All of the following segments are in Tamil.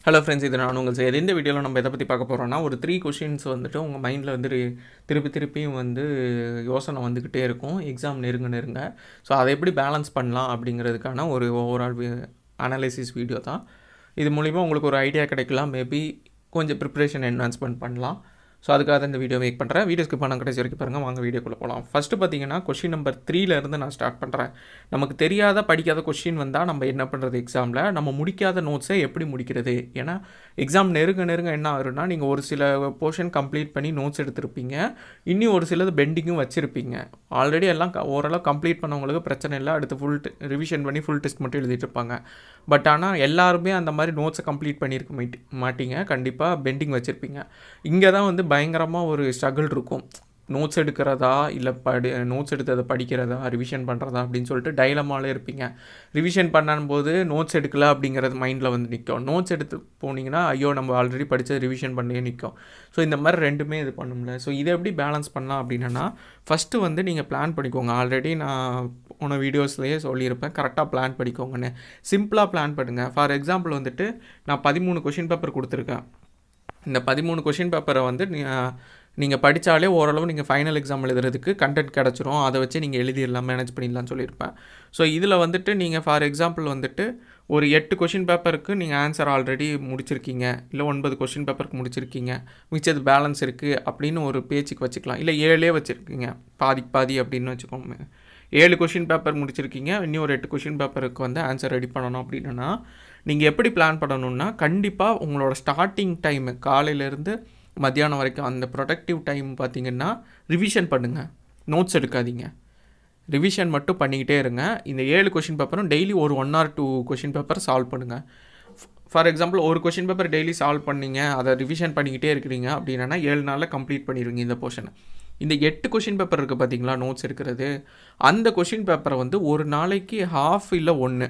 ஹலோ ஃப்ரெண்ட்ஸ் இது நான் உங்கள் செய்ய இந்த வீடியோவில் நம்ம எதை பற்றி பார்க்க போகிறோம்னா ஒரு த்ரீ கொஷின்ஸ் வந்துட்டு உங்கள் மைண்டில் வந்து ரி- திருப்பி திருப்பியும் வந்து யோசனை வந்துக்கிட்டே இருக்கும் எக்ஸாம் நெருங்க நெருங்க ஸோ அதை எப்படி பேலன்ஸ் பண்ணலாம் அப்படிங்கிறதுக்கான ஒரு ஓவரால் அனாலிசிஸ் வீடியோ தான் இது மூலிமா உங்களுக்கு ஒரு ஐடியா கிடைக்கலாம் மேபி கொஞ்சம் ப்ரிப்ரேஷன் என்ஹான்ஸ்மெண்ட் பண்ணலாம் ஸோ அதுக்காக தான் இந்த வீடியோ மேக் பண்ணுறேன் வீடியோ ஸ்கிப் பண்ண கடைசி வரைக்கும் பாருங்கள் வாங்க வீடியோக்குள்ளே போகலாம் ஃபஸ்ட்டு பார்த்தீங்கன்னா கொஷின் நம்பர் த்ரீலேருந்து நான் ஸ்டார்ட் பண்ணுறேன் நமக்கு தெரியாத படிக்காத கொஷின் வந்தால் நம்ம என்ன பண்ணுறது எக்ஸாமில் நம்ம முடிக்காத நோட்ஸை எப்படி முடிக்கிறது ஏன்னா எக்ஸாம் நெருங்க நெருங்க என்ன ஆகும்னா நீங்கள் ஒரு சில போர்ஷன் கம்ப்ளீட் பண்ணி நோட்ஸ் எடுத்திருப்பீங்க இன்னும் ஒரு சிலது பெண்டிங்கும் வச்சுருப்பீங்க ஆல்ரெடி எல்லாம் க- ஓரளவு கம்ப்ளீட் பண்ணவங்களுக்கு பிரச்சனை இல்லை அடுத்து ஃபுல் ரிவிஷன் பண்ணி ஃபுல் டெஸ்ட் மட்டும் எழுதிட்டு இருப்பாங்க பட் ஆனால் எல்லாருமே அந்த மாதிரி நோட்ஸை கம்ப்ளீட் பண்ணியிருக்க மாட்டி மாட்டீங்க கண்டிப்பாக பெண்டிங் வச்சுருப்பீங்க இங்கே தான் வந்து பயங்கரமாக ஒரு ஸ்ட்ரகிள் இருக்கும் நோட்ஸ் எடுக்கிறதா இல்லை படி நோட்ஸ் எடுத்ததை படிக்கிறதா ரிவிஷன் பண்ணுறதா அப்படின்னு சொல்லிட்டு டைலமாலே இருப்பீங்க ரிவிஷன் பண்ணும்போது நோட்ஸ் எடுக்கல அப்படிங்கிறது மைண்டில் வந்து நிற்கும் நோட்ஸ் எடுத்து போனீங்கன்னா ஐயோ நம்ம ஆல்ரெடி படித்தது ரிவிஷன் பண்ணியே நிற்கும் ஸோ இந்த மாதிரி ரெண்டுமே இது பண்ணும்ல ஸோ இதை எப்படி பேலன்ஸ் பண்ணலாம் அப்படின்னா ஃபஸ்ட்டு வந்து நீங்கள் பிளான் பண்ணிக்கோங்க ஆல்ரெடி நான் போன வீடியோஸ்லேயே சொல்லியிருப்பேன் கரெக்டாக பிளான் பண்ணிக்கோங்கன்னு சிம்பிளாக பிளான் பண்ணுங்கள் ஃபார் எக்ஸாம்பிள் வந்துட்டு நான் பதிமூணு கொஷின் பேப்பர் கொடுத்துருக்கேன் இந்த பதிமூணு கொஷின் பேப்பரை வந்து நீங்கள் படித்தாலே ஓரளவு நீங்கள் ஃபைனல் எக்ஸாம் எழுதுறதுக்கு கண்டென்ட் கிடச்சிரும் அதை வச்சு நீங்கள் எழுதிடலாம் மேனேஜ் பண்ணிடலாம்னு சொல்லியிருப்பேன் ஸோ இதில் வந்துட்டு நீங்கள் ஃபார் எக்ஸாம்பிள் வந்துட்டு ஒரு எட்டு கொஷின் பேப்பருக்கு நீங்கள் ஆன்சர் ஆல்ரெடி முடிச்சிருக்கீங்க இல்லை ஒன்பது கொஷின் பேப்பருக்கு முடிச்சிருக்கீங்க மிச்சது பேலன்ஸ் இருக்குது அப்படின்னு ஒரு பேச்சுக்கு வச்சுக்கலாம் இல்லை ஏழே வச்சுருக்கீங்க பாதிக்கு பாதி அப்படின்னு வச்சுக்கோங்க ஏழு கொஷின் பேப்பர் முடிச்சிருக்கீங்க இன்னும் ஒரு எட்டு கொஷின் பேப்பருக்கு வந்து ஆன்சர் ரெடி பண்ணணும் அப்படின்னா நீங்கள் எப்படி பிளான் பண்ணணும்னா கண்டிப்பாக உங்களோட ஸ்டார்டிங் டைமு காலையிலேருந்து மத்தியானம் வரைக்கும் அந்த ப்ரொடக்டிவ் டைம் பார்த்தீங்கன்னா ரிவிஷன் பண்ணுங்கள் நோட்ஸ் எடுக்காதீங்க ரிவிஷன் மட்டும் பண்ணிக்கிட்டே இருங்க இந்த ஏழு கொஷின் பேப்பரும் டெய்லி ஒரு one or two question paper solve பண்ணுங்கள் ஃபார் எக்ஸாம்பிள் ஒரு கொஷின் பேப்பர் டெய்லி சால்வ் பண்ணீங்க அதை ரிவிஷன் பண்ணிக்கிட்டே இருக்கிறீங்க அப்படின்னா ஏழு நாளில் கம்ப்ளீட் பண்ணிடுவீங்க இந்த போர்ஷனை இந்த எட்டு கொஷின் பேப்பர் இருக்குது பார்த்தீங்களா நோட்ஸ் எடுக்கிறது அந்த கொஷின் பேப்பரை வந்து ஒரு நாளைக்கு ஹாஃப் இல்லை ஒன்று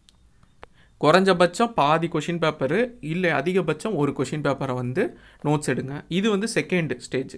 குறைஞ்சபட்சம் பாதி கொஷின் பேப்பரு இல்லை அதிகபட்சம் ஒரு கொஷின் பேப்பரை வந்து நோட்ஸ் எடுங்க இது வந்து செகண்ட் ஸ்டேஜ்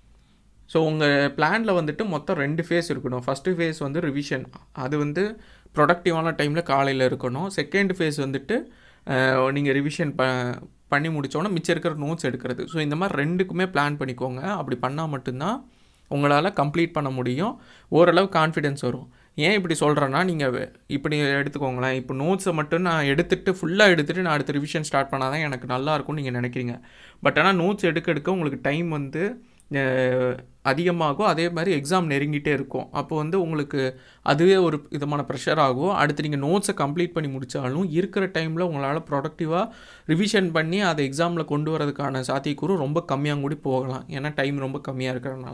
ஸோ உங்கள் பிளானில் வந்துட்டு மொத்தம் ரெண்டு ஃபேஸ் இருக்கணும் ஃபஸ்ட்டு ஃபேஸ் வந்து ரிவிஷன் அது வந்து ப்ரொடக்டிவான டைமில் காலையில் இருக்கணும் செகண்ட் ஃபேஸ் வந்துட்டு நீங்கள் ரிவிஷன் ப பண்ணி முடித்தோன்னே மிச்சம் இருக்கிற நோட்ஸ் எடுக்கிறது ஸோ இந்த மாதிரி ரெண்டுக்குமே பிளான் பண்ணிக்கோங்க அப்படி பண்ணால் மட்டும்தான் உங்களால் கம்ப்ளீட் பண்ண முடியும் ஓரளவு கான்ஃபிடென்ஸ் வரும் ஏன் இப்படி சொல்கிறேன்னா நீங்கள் இப்படி எடுத்துக்கோங்களேன் இப்போ நோட்ஸை மட்டும் நான் எடுத்துகிட்டு ஃபுல்லாக எடுத்துகிட்டு நான் அடுத்த ரிவிஷன் ஸ்டார்ட் பண்ணால் தான் எனக்கு நல்லா இருக்கும்னு நீங்கள் நினைக்கிறீங்க பட் ஆனால் நோட்ஸ் எடுக்க எடுக்க உங்களுக்கு டைம் வந்து அஹ், அதிகமாகும் அதே மாதிரி எக்ஸாம் நெருங்கிட்டே இருக்கும் அப்போ வந்து உங்களுக்கு அதுவே ஒரு விதமான ப்ரெஷர் ஆகும் அடுத்து நீங்கள் நோட்ஸை கம்ப்ளீட் பண்ணி முடித்தாலும் இருக்கிற டைமில் உங்களால் ப்ரொடக்டிவாக ரிவிஷன் பண்ணி அதை எக்ஸாமில் கொண்டு வரதுக்கான சாத்தியக்கூறு ரொம்ப கம்மியாக கூடி போகலாம் ஏன்னா டைம் ரொம்ப கம்மியாக இருக்கிறதுனால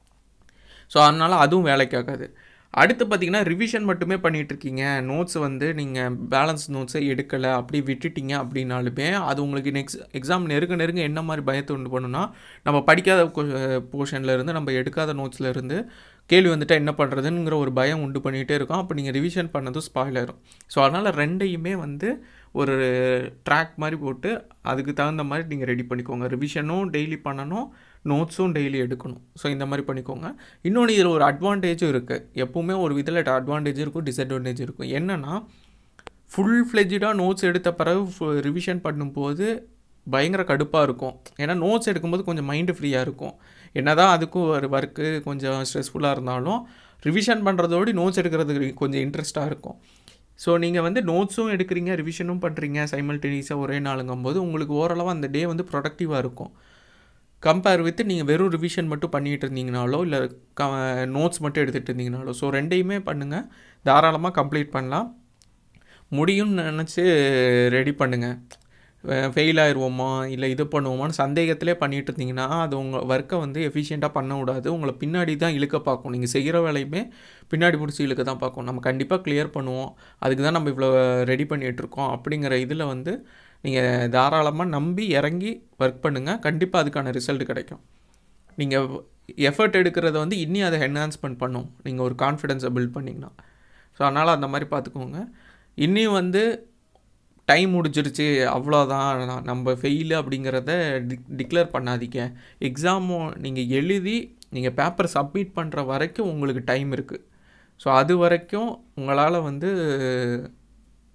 ஸோ அதனால் அதுவும் வேலைக்கு ஆகாது அடுத்து பார்த்தீங்கன்னா ரிவிஷன் மட்டுமே பண்ணிகிட்டு இருக்கீங்க நோட்ஸ் வந்து நீங்கள் பேலன்ஸ் நோட்ஸை எடுக்கலை அப்படி விட்டுட்டீங்க அப்படின்னாலுமே அது உங்களுக்கு நெக்ஸ்ட் எக்ஸாம் நெருங்க நெருங்க என்ன மாதிரி பயத்தை உண்டு பண்ணுன்னா நம்ம படிக்காத போர்ஷனில் இருந்து நம்ம எடுக்காத நோட்ஸில் இருந்து கேள்வி வந்துட்டு என்ன பண்ணுறதுங்கிற ஒரு பயம் உண்டு பண்ணிகிட்டே இருக்கும் அப்போ நீங்கள் ரிவிஷன் பண்ணதும் ஸ்பாயில் ஆயிரும் ஸோ அதனால் ரெண்டையுமே வந்து ஒரு ட்ராக் மாதிரி போட்டு அதுக்கு தகுந்த மாதிரி நீங்கள் ரெடி பண்ணிக்கோங்க ரிவிஷனும் டெய்லி பண்ணணும் நோட்ஸும் டெய்லி எடுக்கணும் ஸோ இந்த மாதிரி பண்ணிக்கோங்க இன்னொன்று இதில் ஒரு அட்வான்டேஜும் இருக்குது எப்பவுமே ஒரு விதில் அட்வான்டேஜ் இருக்கும் டிஸ்அட்வான்டேஜ் இருக்கும் என்னென்னா ஃபுல் ஃப்ளெஜ்டாக நோட்ஸ் எடுத்த பிறகு ரிவிஷன் பண்ணும்போது பயங்கர கடுப்பாக இருக்கும் ஏன்னா நோட்ஸ் எடுக்கும்போது கொஞ்சம் மைண்டு ஃப்ரீயாக இருக்கும் என்னதான் அதுக்கும் ஒரு ஒர்க்கு கொஞ்சம் ஸ்ட்ரெஸ்ஃபுல்லாக இருந்தாலும் ரிவிஷன் பண்ணுறதோடு நோட்ஸ் எடுக்கிறதுக்கு கொஞ்சம் இன்ட்ரெஸ்ட்டாக இருக்கும் ஸோ நீங்கள் வந்து நோட்ஸும் எடுக்கிறீங்க ரிவிஷனும் பண்ணுறீங்க சைமல்டேனியஸாக ஒரே நாளுங்கும்போது உங்களுக்கு ஓரளவு அந்த டே வந்து ப்ரொடக்டிவாக இருக்கும் கம்பேர் வித் நீங்கள் வெறும் ரிவிஷன் மட்டும் பண்ணிகிட்டு இருந்தீங்கனாலோ இல்லை க நோட்ஸ் மட்டும் எடுத்துகிட்டு இருந்தீங்கனாலோ ஸோ ரெண்டையுமே பண்ணுங்கள் தாராளமாக கம்ப்ளீட் பண்ணலாம் முடியும்னு நினச்சி ரெடி பண்ணுங்கள் ஃபெயில் ஆயிடுவோமா இல்லை இது பண்ணுவோமான்னு சந்தேகத்திலே பண்ணிட்டு இருந்தீங்கன்னா அது உங்கள் ஒர்க்கை வந்து எஃபிஷியண்ட்டாக பண்ண விடாது உங்களை பின்னாடி தான் இழுக்க பார்க்கும் நீங்கள் செய்கிற வேலையுமே பின்னாடி பிடிச்சி இழுக்க தான் பார்க்கும் நம்ம கண்டிப்பாக கிளியர் பண்ணுவோம் அதுக்கு தான் நம்ம இவ்வளோ ரெடி பண்ணிகிட்ருக்கோம் அப்படிங்கிற இதில் வந்து நீங்கள் தாராளமாக நம்பி இறங்கி ஒர்க் பண்ணுங்கள் கண்டிப்பாக அதுக்கான ரிசல்ட் கிடைக்கும் நீங்கள் எஃபர்ட் எடுக்கிறத வந்து இன்னி அதை என்ஹான்ஸ்மெண்ட் பண்ணும் நீங்கள் ஒரு கான்ஃபிடென்ஸை பில்ட் பண்ணிங்கன்னா ஸோ அதனால் அந்த மாதிரி பார்த்துக்கோங்க இன்னியும் வந்து டைம் முடிஞ்சிருச்சு அவ்வளோதான் நான் நம்ம ஃபெயிலு அப்படிங்கிறத டிக் டிக்ளேர் பண்ணாதீங்க எக்ஸாமும் நீங்கள் எழுதி நீங்கள் பேப்பர் சப்மிட் பண்ணுற வரைக்கும் உங்களுக்கு டைம் இருக்குது ஸோ அது வரைக்கும் உங்களால் வந்து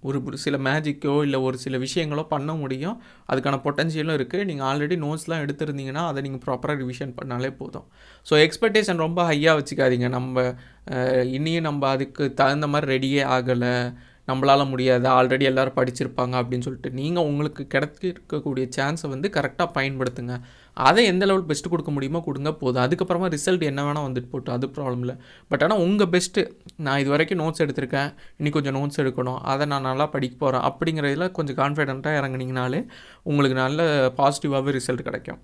ஒரு ஒரு சில மேஜிக்கோ இல்லை ஒரு சில விஷயங்களோ பண்ண முடியும் அதுக்கான பொட்டன்ஷியலும் இருக்குது நீங்கள் ஆல்ரெடி நோட்ஸ்லாம் எடுத்திருந்தீங்கன்னா அதை நீங்கள் ப்ராப்பராக ரிவிஷன் பண்ணாலே போதும் ஸோ எக்ஸ்பெக்டேஷன் ரொம்ப ஹையாக வச்சுக்காதீங்க நம்ம அஹ், இனியும் நம்ம அதுக்கு தகுந்த மாதிரி ரெடியே ஆகலை நம்மளால முடியாது ஆல்ரெடி எல்லாரும் படிச்சிருப்பாங்க அப்படின்னு சொல்லிட்டு நீங்கள் உங்களுக்கு கிடைக்கக்கூடிய சான்ஸை வந்து கரெக்டாக பயன்படுத்துங்க அதை எந்த லெவல் பெஸ்ட்டு கொடுக்க முடியுமோ கொடுங்க போதும் அதுக்கப்புறமா ரிசல்ட் என்ன வேணால் வந்துட்டு போட்டு அது ப்ராப்ளம் இல்லை பட் ஆனால் உங்கள் பெஸ்ட்டு நான் இது வரைக்கும் நோட்ஸ் எடுத்திருக்கேன் இன்னி கொஞ்சம் நோட்ஸ் எடுக்கணும் அதை நான் நல்லா படிக்க போகிறேன் அப்படிங்கிறதுல கொஞ்சம் கான்ஃபிடென்ட்டாக இறங்குனீங்கனாலே உங்களுக்கு நல்ல பாசிட்டிவாகவே ரிசல்ட் கிடைக்கும்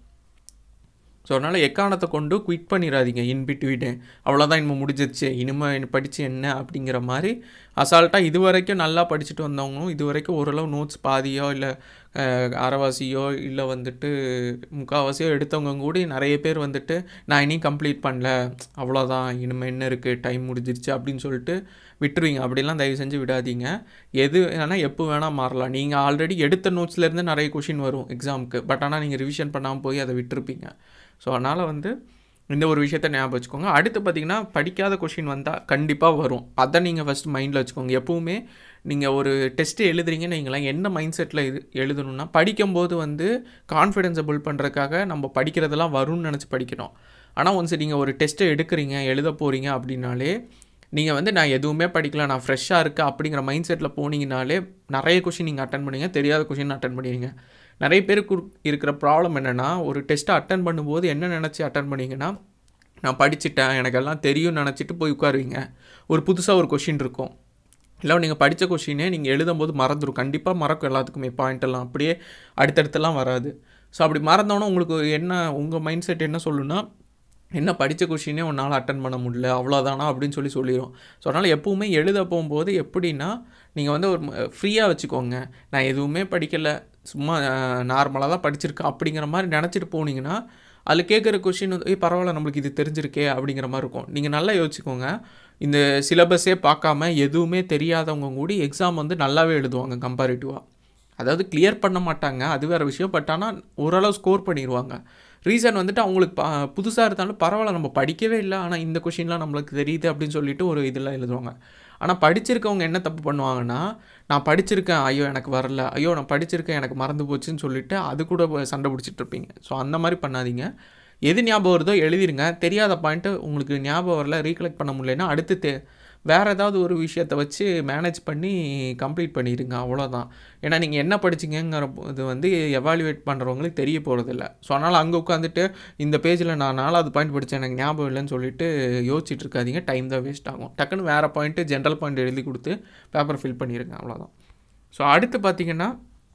ஸோ அதனால் எக்காரணத்தை கொண்டு குவிட் பண்ணிடாதீங்க இன் பிட்வீட்டு அவ்வளோதான் இனிமேல் முடிஞ்சிருச்சு இனிமேல் படித்து என்ன அப்படிங்கிற மாதிரி அசால்ட்டாக இது வரைக்கும் நல்லா படிச்சுட்டு வந்தவங்களும் இது வரைக்கும் ஓரளவு நோட்ஸ் பாதியோ இல்லை அரைவாசியோ இல்லை வந்துட்டு முக்கால்வாசியோ எடுத்தவங்க கூட நிறைய பேர் வந்துட்டு நான் இனி கம்ப்ளீட் பண்ணல அவ்வளோதான் இனிமேல் என்ன இருக்குது டைம் முடிஞ்சிருச்சு அப்படின்னு சொல்லிட்டு விட்டுருவீங்க அப்படிலாம் தயவு செஞ்சு விடாதீங்க எது வேணால் எப்போ வேணால் மாறலாம் நீங்கள் ஆல்ரெடி எடுத்த நோட்ஸ்லேருந்து நிறைய கொஷின் வரும் எக்ஸாமுக்கு பட் ஆனால் நீங்கள் ரிவிஷன் பண்ணாமல் போய் அதை விட்டுருப்பீங்க ஸோ அதனால் வந்து இந்த ஒரு விஷயத்த ஞாபகம் வச்சுக்கோங்க அடுத்து பார்த்தீங்கன்னா படிக்காத கொஷின் வந்தால் கண்டிப்பாக வரும் அதை நீங்கள் ஃபஸ்ட் மைண்டில் வச்சுக்கோங்க எப்பவுமே நீங்கள் ஒரு டெஸ்ட்டு எழுதுறீங்கன்னு வைங்களேன் என்ன மைண்ட் செட்டில் இது எழுதணும்னா படிக்கும்போது வந்து கான்ஃபிடென்ஸை பில்ட் பண்ணுறதுக்காக நம்ம படிக்கிறதெல்லாம் வரும்னு நினச்சி படிக்கணும் ஆனால் ஒன்ஸ் நீங்கள் ஒரு டெஸ்ட்டை எடுக்கிறீங்க எழுத போகிறீங்க அப்படின்னாலே நீங்கள் வந்து நான் எதுவுமே படிக்கல நான் ஃப்ரெஷ்ஷாக இருக்கேன் அப்படிங்கிற மைண்ட் செட்டில் போனீங்கனாலே நிறைய கொஷின் நீங்கள் அட்டன் பண்ணுவீங்க தெரியாத கொஷின் அட்டன் பண்ணுவீங்க நிறைய பேருக்கு இருக்கிற ப்ராப்ளம் என்னென்னா ஒரு டெஸ்ட்டை அட்டன் பண்ணும்போது என்ன நினச்சி அட்டன் பண்ணீங்கன்னா நான் படிச்சுட்டேன் எனக்கு எல்லாம் தெரியும்னு நினச்சிட்டு போய் உட்காருவீங்க ஒரு புதுசாக ஒரு கொஷின் இருக்கும் இல்லை நீங்கள் படித்த கொஷினே நீங்கள் எழுதும்போது மறந்துடும் கண்டிப்பாக மறக்கும் எல்லாத்துக்குமே பாயிண்ட் எல்லாம் அப்படியே அடுத்தடுத்தெல்லாம் வராது ஸோ அப்படி மறந்தோன்னே உங்களுக்கு என்ன உங்கள் மைண்ட் செட் என்ன சொல்லுன்னா என்ன படித்த கொஷினே உன்னால் அட்டன் பண்ண முடியல அவ்வளோதானா அப்படின்னு சொல்லி சொல்லிடும் ஸோ அதனால் எப்பவுமே எழுத போகும்போது எப்படின்னா நீங்கள் வந்து ஒரு ஃப்ரீயாக வச்சுக்கோங்க நான் எதுவுமே படிக்கலை சும்மா நார்மலாக தான் படிச்சிருக்கேன் அப்படிங்கிற மாதிரி நினச்சிட்டு போனீங்கன்னா அதில் கேட்குற கொஷின் வந்து ஏய் பரவாயில்ல நம்மளுக்கு இது தெரிஞ்சிருக்கே அப்படிங்கிற மாதிரி இருக்கும் நீங்கள் நல்லா யோசிச்சுக்கோங்க இந்த சிலபஸே பார்க்காம எதுவுமே தெரியாதவங்க கூட எக்ஸாம் வந்து நல்லாவே எழுதுவாங்க கம்பேரிட்டிவாக அதாவது கிளியர் பண்ண மாட்டாங்க அது வேறு விஷயம் பட் ஆனால் ஓரளவு ஸ்கோர் பண்ணிடுவாங்க ரீசன் வந்துட்டு அவங்களுக்கு ப புதுசாக இருந்தாலும் பரவாயில்ல நம்ம படிக்கவே இல்லை ஆனால் இந்த கொஷின்லாம் நம்மளுக்கு தெரியுது அப்படின்னு சொல்லிட்டு ஒரு இதில் எழுதுவாங்க ஆனால் படிச்சிருக்கவங்க என்ன தப்பு பண்ணுவாங்கன்னா நான் படிச்சிருக்கேன் ஐயோ எனக்கு வரல ஐயோ நான் படிச்சிருக்கேன் எனக்கு மறந்து போச்சுன்னு சொல்லிட்டு அது கூட போய் சண்டை பிடிச்சிட்டு இருப்பீங்க ஸோ அந்த மாதிரி பண்ணாதீங்க எது ஞாபகம் வருதோ எழுதிருங்க தெரியாத பாயிண்ட்டு உங்களுக்கு ஞாபகம் வரல ரீகலெக்ட் பண்ண முடியலன்னா அடுத்து தே வேறு ஏதாவது ஒரு விஷயத்தை வச்சு மேனேஜ் பண்ணி கம்ப்ளீட் பண்ணிடுங்க அவ்வளோதான் ஏன்னா நீங்கள் என்ன படிச்சிங்கிற இது வந்து எவாலுவேட் பண்ணுறவங்களுக்கு தெரிய போகிறதில்ல ஸோ அதனால் அங்கே உட்காந்துட்டு இந்த பேஜில் நான் நாலாவது பாயிண்ட் படித்தேன் எனக்கு ஞாபகம் இல்லைன்னு சொல்லிட்டு யோசிச்சுட்டு இருக்காதீங்க டைம் தான் வேஸ்ட் ஆகும் டக்குன்னு வேறு பாயிண்ட்டு ஜென்ரல் பாயிண்ட் எழுதி கொடுத்து பேப்பர் ஃபில் பண்ணிடுங்க அவ்வளோதான் ஸோ அடுத்து பார்த்தீங்கன்னா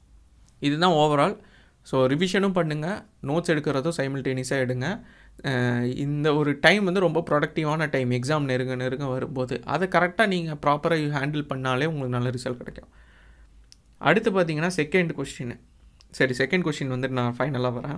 இதுதான் ஓவரால் ஸோ ரிவிஷனும் பண்ணுங்கள் நோட்ஸ் எடுக்கிறதும் சைமில்டேனியஸாக எடுங்க அஹ் இந்த ஒரு டைம் வந்து ரொம்ப ப்ரொடக்டிவான டைம் எக்ஸாம் நெருங்க நெருங்க வரும்போது அதை கரெக்டாக நீங்கள் ப்ராப்பராக ஹேண்டில் பண்ணாலே உங்களுக்கு நல்ல ரிசல்ட் கிடைக்கும் அடுத்து பார்த்தீங்கன்னா செகண்ட் கொஸ்டின் சரி செகண்ட் கொஸ்டின் வந்து நான் ஃபைனலாக வரேன்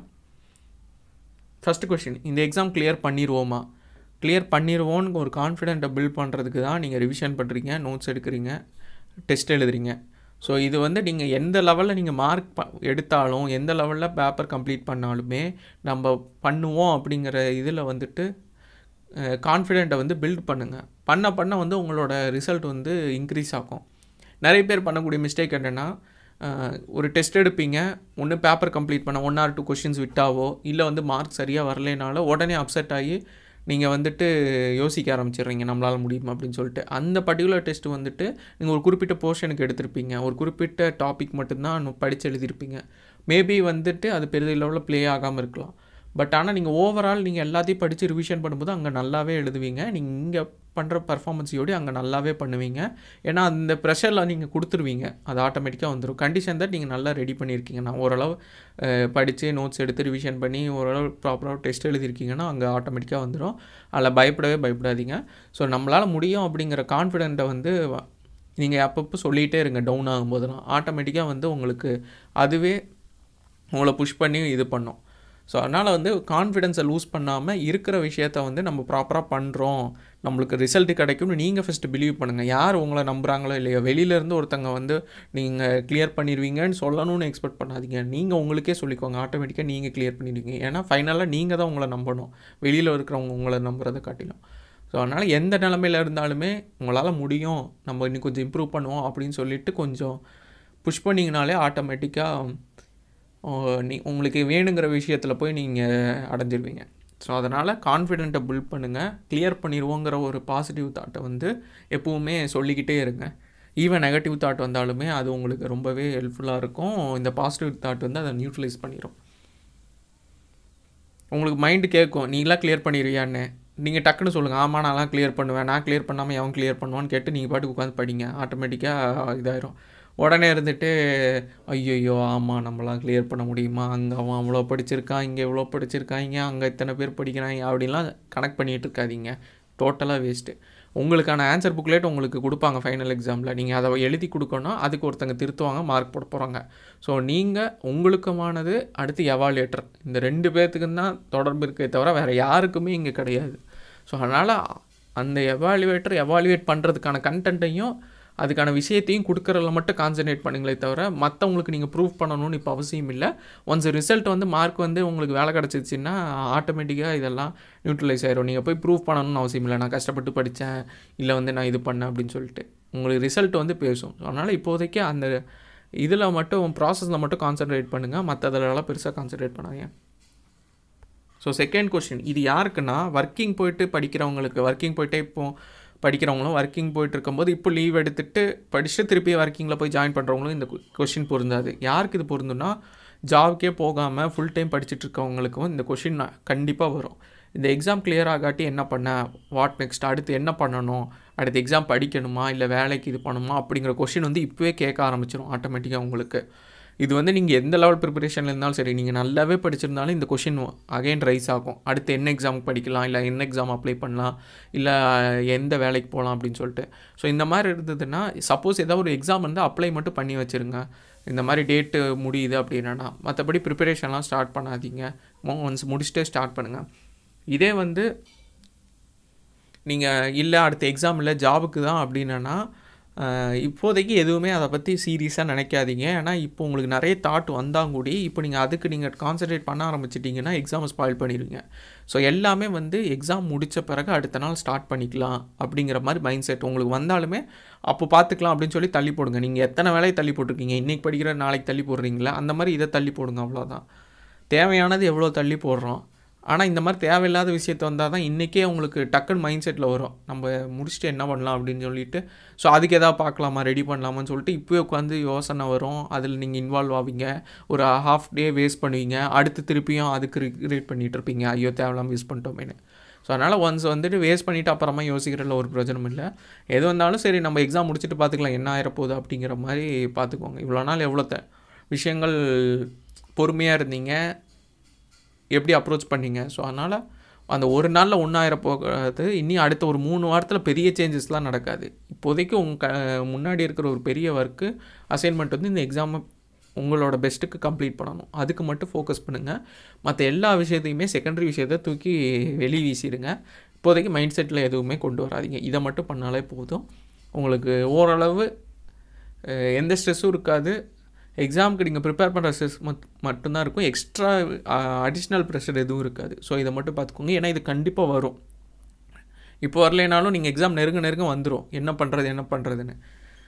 ஃபஸ்ட்டு கொஸ்டின் இந்த எக்ஸாம் கிளியர் பண்ணிடுவோமா கிளியர் பண்ணிடுவோன்னு ஒரு கான்ஃபிடென்ட்டை பில்ட் பண்ணுறதுக்கு தான் நீங்கள் ரிவிஷன் பண்ணுறீங்க நோட்ஸ் எடுக்கிறீங்க டெஸ்ட் எழுதுறீங்க ஸோ இது வந்து நீங்கள் எந்த லெவலில் நீங்கள் மார்க் ப எடுத்தாலும் எந்த லெவலில் பேப்பர் கம்ப்ளீட் பண்ணாலுமே நம்ம பண்ணுவோம் அப்படிங்கிற இதில் வந்துட்டு கான்ஃபிடென்ட்டை வந்து பில்ட் பண்ணுங்கள் பண்ண பண்ண வந்து உங்களோட ரிசல்ட் வந்து இன்க்ரீஸ் ஆகும் நிறைய பேர் பண்ணக்கூடிய மிஸ்டேக் என்னென்னா ஒரு டெஸ்ட் எடுப்பீங்க ஒன்று பேப்பர் கம்ப்ளீட் பண்ண ஒன் ஆர் டூ கொஷின்ஸ் விட்டாவோ இல்லை வந்து மார்க் சரியாக வரலைனால உடனே அப்செட் ஆகி நீங்கள் வந்துட்டு யோசிக்க ஆரம்பிச்சிடுறீங்க நம்மளால் முடியுமா அப்படின்னு சொல்லிட்டு அந்த பர்டிகுலர் டெஸ்ட் வந்துட்டு நீங்கள் ஒரு குறிப்பிட்ட போர்ஷனுக்கு எடுத்திருப்பீங்க ஒரு குறிப்பிட்ட டாபிக் மட்டும்தான் படித்து எழுதியிருப்பீங்க மேபி வந்துட்டு அது பெரிய லெவலில் ப்ளே ஆகாமல் இருக்கலாம் பட் ஆனால் நீங்கள் ஓவரால் நீங்கள் எல்லாத்தையும் படித்து ரிவிஷன் பண்ணும்போது அங்கே நல்லாவே எழுதுவீங்க நீங்கள் இங்கே பண்ணுற பர்ஃபார்மன்ஸையோடு அங்கே நல்லாவே பண்ணுவீங்க ஏன்னா அந்த ப்ரெஷரில் நீங்கள் கொடுத்துருவீங்க அது ஆட்டோமேட்டிக்காக வந்துடும் கண்டிஷன் தான் நீங்கள் நல்லா ரெடி பண்ணியிருக்கீங்க நான் ஓரளவு படித்து நோட்ஸ் எடுத்து ரிவிஷன் பண்ணி ஓரளவு ப்ராப்பராக டெஸ்ட் எழுதியிருக்கீங்கன்னா அங்கே ஆட்டோமேட்டிக்காக வந்துடும் அதில் பயப்படவே பயப்படாதீங்க ஸோ நம்மளால் முடியும் அப்படிங்கிற கான்ஃபிடென்ட்டை வந்து நீங்கள் அப்பப்போ சொல்லிகிட்டே இருங்க டவுன் ஆகும்போதெல்லாம் ஆட்டோமேட்டிக்காக வந்து உங்களுக்கு அதுவே உங்களை புஷ் பண்ணி இது பண்ணும் ஸோ அதனால் வந்து கான்ஃபிடென்ஸை லூஸ் பண்ணாமல் இருக்கிற விஷயத்த வந்து நம்ம ப்ராப்பராக பண்ணுறோம் நம்மளுக்கு ரிசல்ட் கிடைக்கும்னு நீங்கள் ஃபஸ்ட்டு பிலீவ் பண்ணுங்கள் யார் உங்களை நம்புகிறாங்களோ இல்லையோ வெளியிலேருந்து ஒருத்தங்க வந்து நீங்கள் கிளியர் பண்ணிடுவீங்கன்னு சொல்லணும்னு எக்ஸ்பெக்ட் பண்ணாதீங்க நீங்கள் உங்களுக்கே சொல்லிக்கோங்க ஆட்டோமேட்டிக்காக நீங்கள் கிளியர் பண்ணிடுவீங்க ஏன்னா ஃபைனலாக நீங்கள் தான் உங்களை நம்பணும் வெளியில் இருக்கிறவங்க உங்களை நம்புறதை காட்டிலும் ஸோ அதனால் எந்த நிலமையில இருந்தாலுமே உங்களால் முடியும் நம்ம இன்னும் கொஞ்சம் இம்ப்ரூவ் பண்ணுவோம் அப்படின்னு சொல்லிட்டு கொஞ்சம் புஷ் பண்ணிங்கனாலே ஆட்டோமேட்டிக்காக நீ உங்களுக்கு வேணுங்கிற விஷயத்தில் போய் நீங்கள் அடைஞ்சிருவீங்க ஸோ அதனால் கான்ஃபிடென்ட்டை பில்ட் பண்ணுங்கள் கிளியர் பண்ணிடுவோங்கிற ஒரு பாசிட்டிவ் தாட்டை வந்து எப்பவுமே சொல்லிக்கிட்டே இருங்க ஈவன் நெகட்டிவ் தாட் வந்தாலுமே அது உங்களுக்கு ரொம்பவே ஹெல்ப்ஃபுல்லாக இருக்கும் இந்த பாசிட்டிவ் தாட் வந்து அதை நியூட்ரலைஸ் பண்ணிடும் உங்களுக்கு மைண்டு கேட்கும் நீலாம் கிளியர் பண்ணிடுவியான்னு நீங்கள் டக்குன்னு சொல்லுங்கள் ஆமாம் நான்லாம் கிளியர் பண்ணுவேன் நான் கிளியர் பண்ணாமல் எவன் கிளியர் பண்ணுவான்னு கேட்டு நீங்கள் பாட்டுக்கு உட்காந்து படிங்க ஆட்டோமேட்டிக்காக இதாயிரும் உடனே இருந்துட்டு ஐயோ ஆமாம் நம்மளாம் கிளியர் பண்ண முடியுமா அங்கே அவன் அவ்வளோ படிச்சிருக்கான் இங்கே இவ்வளோ படிச்சிருக்காங்க அங்கே இத்தனை பேர் படிக்கிறாங்க அப்படின்லாம் கனெக்ட் பண்ணிகிட்டு இருக்காதீங்க டோட்டலாக வேஸ்ட்டு உங்களுக்கான ஆன்சர் புக்லேட் உங்களுக்கு கொடுப்பாங்க ஃபைனல் எக்ஸாமில் நீங்கள் அதை எழுதி கொடுக்கணும் அதுக்கு ஒருத்தங்க திருத்துவாங்க மார்க் போட போகிறாங்க ஸோ நீங்கள் உங்களுக்குமானது அடுத்து எவாலுவேட்டர் இந்த ரெண்டு பேர்த்துக்கு தான் தொடர்பு இருக்கே தவிர வேறு யாருக்குமே இங்கே கிடையாது ஸோ அதனால் அந்த எவாலுவேட்டர் எவாலுவேட் பண்ணுறதுக்கான கண்டென்ட்டையும் அதுக்கான விஷயத்தையும் கொடுக்குறதுல மட்டும் கான்சன்ட்ரேட் பண்ணுங்களே தவிர மற்றவங்களுக்கு நீங்கள் ப்ரூவ் பண்ணணும்னு இப்போ அவசியம் இல்லை ஒன்ஸ் ரிசல்ட் வந்து மார்க் வந்து உங்களுக்கு வேலை கிடச்சிச்சின்னா ஆட்டோமேட்டிக்காக இதெல்லாம் நியூட்ரலைஸ் ஆயிரும் நீங்கள் போய் ப்ரூவ் பண்ணணும்னு அவசியம் இல்லை நான் கஷ்டப்பட்டு படித்தேன் இல்லை வந்து நான் இது பண்ணேன் அப்படின்னு சொல்லிட்டு உங்களுக்கு ரிசல்ட் வந்து பேசும் அதனால் இப்போதைக்கு அந்த இதில் மட்டும் ப்ராசஸில் மட்டும் கான்சன்ட்ரேட் பண்ணுங்கள் மற்றதுலலாம் பெருசாக கான்சன்ட்ரேட் பண்ணாதீங்க ஸோ செகண்ட் கொஷின் இது யாருக்குன்னா ஒர்க்கிங் போயிட்டு படிக்கிறவங்களுக்கு ஒர்க்கிங் போயிட்டே இப்போ படிக்கிறவங்களும் ஒர்க்கிங் போயிட்டு இருக்கும்போது இப்போ லீவ் எடுத்துட்டு படிச்சுட்டு திருப்பி ஒர்க்கிங்கில் போய் ஜாயின் பண்ணுறவங்களும் இந்த கொஷின் பொருந்தாது யாருக்கு இது பொருந்துன்னா ஜாப்க்கே போகாமல் ஃபுல் டைம் படிச்சுட்டு இருக்கவங்களுக்கும் இந்த கொஷின் கண்டிப்பாக வரும் இந்த எக்ஸாம் கிளியர் ஆகாட்டி என்ன பண்ண வாட் நெக்ஸ்ட் அடுத்து என்ன பண்ணணும் அடுத்து எக்ஸாம் படிக்கணுமா இல்லை வேலைக்கு இது பண்ணணுமா அப்படிங்கிற கொஷின் வந்து இப்போவே கேட்க ஆரம்பிச்சிடும் ஆட்டோமேட்டிக்காக உங்களுக்கு இது வந்து நீங்கள் எந்த லெவல் ப்ரிப்பரேஷனில் இருந்தாலும் சரி நீங்கள் நல்லாவே படிச்சிருந்தாலும் இந்த கொஷின் அகைன் ரைஸ் ஆகும் அடுத்து என்ன எக்ஸாமுக்கு படிக்கலாம் இல்லை என்ன எக்ஸாம் அப்ளை பண்ணலாம் இல்லை எந்த வேலைக்கு போகலாம் அப்படின்னு சொல்லிட்டு ஸோ இந்த மாதிரி இருந்ததுன்னா சப்போஸ் ஏதாவது ஒரு எக்ஸாம் வந்து அப்ளை மட்டும் பண்ணி வச்சுருங்க இந்த மாதிரி டேட்டு முடியுது அப்படின்னா மற்றபடி ப்ரிப்பரேஷன்லாம் ஸ்டார்ட் பண்ணாதீங்க ஒன்ஸ் முடிச்சுட்டே ஸ்டார்ட் பண்ணுங்கள் இதே வந்து நீங்கள் இல்லை அடுத்த எக்ஸாம் இல்லை ஜாபுக்கு தான் அப்படின்னா இப்போதைக்கு எதுவுமே அதை பற்றி சீரியஸாக நினைக்காதீங்க ஏன்னா இப்போ உங்களுக்கு நிறைய தாட் வந்தால் கூடி இப்போ நீங்கள் அதுக்கு நீங்கள் கான்சன்ட்ரேட் பண்ண ஆரம்பிச்சிட்டிங்கன்னா எக்ஸாமை ஸ்பாயில் பண்ணிடுவீங்க ஸோ எல்லாமே வந்து எக்ஸாம் முடித்த பிறகு அடுத்த நாள் ஸ்டார்ட் பண்ணிக்கலாம் அப்படிங்கிற மாதிரி மைண்ட் செட் உங்களுக்கு வந்தாலுமே அப்போ பார்த்துக்கலாம் அப்படின்னு சொல்லி தள்ளி போடுங்க நீங்கள் எத்தனை வேலையை தள்ளி போட்டிருக்கீங்க இன்றைக்கி படிக்கிற நாளைக்கு தள்ளி போடுறீங்களா அந்த மாதிரி இதை தள்ளி போடுங்க அவ்வளோதான் தேவையானது எவ்வளோ தள்ளி போடுறோம் ஆனால் இந்த மாதிரி தேவையில்லாத விஷயத்த வந்தால் தான் இன்றைக்கே உங்களுக்கு டக்குன்னு மைண்ட் செட்டில் வரும் நம்ம முடிச்சுட்டு என்ன பண்ணலாம் அப்படின்னு சொல்லிட்டு ஸோ அதுக்கு எதாவது பார்க்கலாமா ரெடி பண்ணலாமான்னு சொல்லிட்டு இப்போயே உட்காந்து யோசனை வரும் அதில் நீங்கள் இன்வால்வ் ஆவீங்க ஒரு ஹாஃப் டே வேஸ்ட் பண்ணுவீங்க அடுத்து திருப்பியும் அதுக்கு ரிக்ரியேட் பண்ணிகிட்டு இருப்பீங்க ஐயோ தேவையில்லாமல் வேஸ்ட் பண்ணிட்டோமேனு ஸோ அதனால் ஒன்ஸ் வந்துட்டு வேஸ்ட் பண்ணிவிட்டு அப்புறமா யோசிக்கிறதுல ஒரு பிரயோஜனம் இல்லை எது வந்தாலும் சரி நம்ம எக்ஸாம் முடிச்சுட்டு பார்த்துக்கலாம் என்ன ஆயிரப்போகுது அப்படிங்கிற மாதிரி பார்த்துக்கோங்க இவ்வளோ நாள் எவ்வளோ த விஷயங்கள் பொறுமையாக இருந்தீங்க எப்படி அப்ரோச் பண்ணீங்க ஸோ அதனால் அந்த ஒரு நாளில் ஒன்றாயிரம் போகிறது இனி அடுத்த ஒரு மூணு வாரத்தில் பெரிய சேஞ்சஸ்லாம் நடக்காது இப்போதைக்கு உங்கள் க முன்னாடி இருக்கிற ஒரு பெரிய ஒர்க்கு அசைன்மெண்ட் வந்து இந்த எக்ஸாமை உங்களோட பெஸ்ட்டுக்கு கம்ப்ளீட் பண்ணணும் அதுக்கு மட்டும் ஃபோக்கஸ் பண்ணுங்கள் மற்ற எல்லா விஷயத்தையுமே செகண்டரி விஷயத்தை தூக்கி வெளியே வீசிடுங்க இப்போதைக்கு மைண்ட் செட்டில் எதுவுமே கொண்டு வராதிங்க இதை மட்டும் பண்ணாலே போதும் உங்களுக்கு ஓரளவு எந்த ஸ்ட்ரெஸ்ஸும் இருக்காது எக்ஸாமுக்கு நீங்கள் ப்ரிப்பேர் பண்ணுற ஸ்ட்ரெஸ் மட் மட்டும்தான் இருக்கும் எக்ஸ்ட்ரா அடிஷ்னல் ப்ரெஷர் எதுவும் இருக்காது ஸோ இதை மட்டும் பார்த்துக்கோங்க ஏன்னா இது கண்டிப்பாக வரும் இப்போ வரலைனாலும் நீங்கள் எக்ஸாம் நெருங்க நெருங்க வந்துடும் என்ன பண்ணுறது என்ன பண்ணுறதுன்னு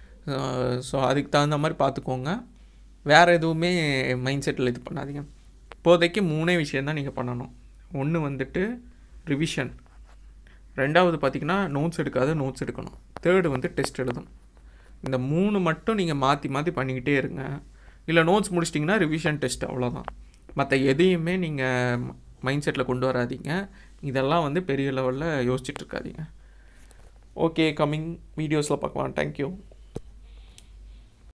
ஸோ அதுக்கு தகுந்த மாதிரி பார்த்துக்கோங்க வேறு எதுவுமே மைண்ட் செட்டில் இது பண்ணாதீங்க இப்போதைக்கு மூணே விஷயந்தான் நீங்கள் பண்ணணும் ஒன்று வந்துட்டு ரிவிஷன் ரெண்டாவது பார்த்திங்கன்னா நோட்ஸ் எடுக்காத நோட்ஸ் எடுக்கணும் தேர்டு வந்து டெஸ்ட் எழுதணும் இந்த மூணு மட்டும் நீங்கள் மாற்றி மாற்றி பண்ணிக்கிட்டே இருங்க இல்லை நோட்ஸ் முடிச்சிட்டிங்கன்னா ரிவிஷன் டெஸ்ட் அவ்வளோதான் மற்ற எதையுமே நீங்கள் மைண்ட் செட்டில் கொண்டு வராதீங்க இதெல்லாம் வந்து பெரிய லெவலில் யோசிச்சுட்டு இருக்காதீங்க ஓகே கம்மிங் வீடியோஸில் பார்க்கலாம் தேங்க்யூ